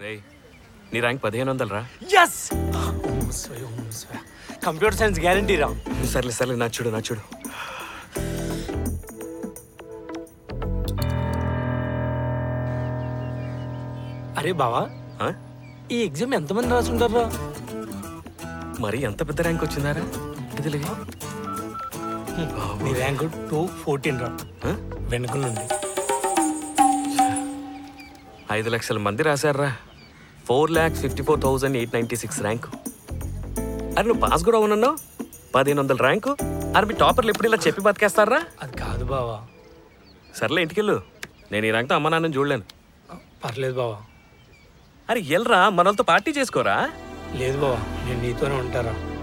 రేయ్ నీ ర్యాంక్ పదిహేను వందలు రా ఎస్ కంప్యూటర్ సైన్స్ గ్యారంటీ రా సర్లే సర్లే నా చూడు నా చూడు అరే బావా ఆ? ఈ ఎగ్జామ్ ఎంతమంది రాసుంటారా మరి ఎంత పెద్ద ర్యాంక్ వచ్చిందారా ఇదిలే నీ ర్యాంక్ టూ ఫోర్టీన్ రా ఆ? వెనుక నుండి ఐదు లక్షల మంది రాశారా four lakhs fifty four thousand eight ninety six rank అరే నువ్వు పాస్ కూడా అవునన్నావు పదిహేను వందల ర్యాంకు అరే మీ టాపర్లు ఎప్పుడు ఇలా చెప్పి బతికేస్తారా అది కాదు బావా సర్లే ఇంటికెళ్ళు నేను ఈ ర్యాంక్తో అమ్మ నాన్నని చూడలేను పర్లేదు బావా అరే ఎల్రా మనలతో పార్టీ చేసుకోరా లేదు బావా నేను నీతోనే ఉంటారా